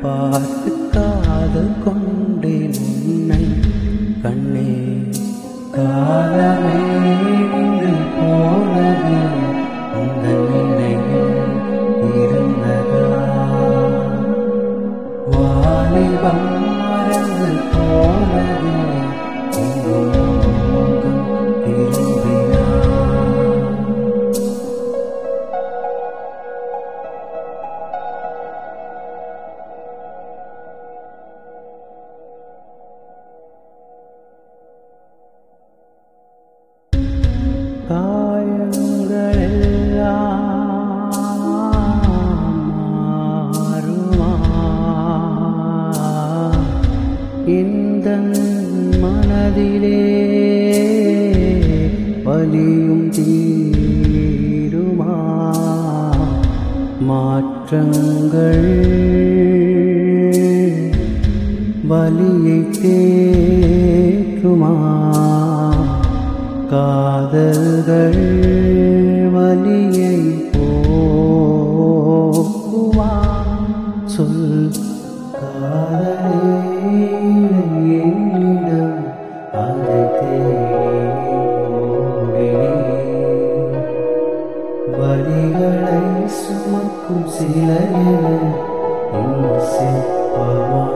பார்த்து காதல் கொண்டேன் உன்னை கண்ணே காலமே நின்று போனது உங்கள் நினைவில் இருந்ததா வாலிபம் மறந்து போனது எங்கும் முகம் திரும்பினார் காயங்களெல்லாம் மாறுமா இந்த மனதிலே வலியும் தீருமா மாற்றங்கள் வலியை தேற்றுமா காதல்கள் வலியை போக்குமா சொல் காதலே என்னிடம் அதை தேடி ஓடினேன். வலிகளை சுமக்கும் சில என இங்கு சிற்பமா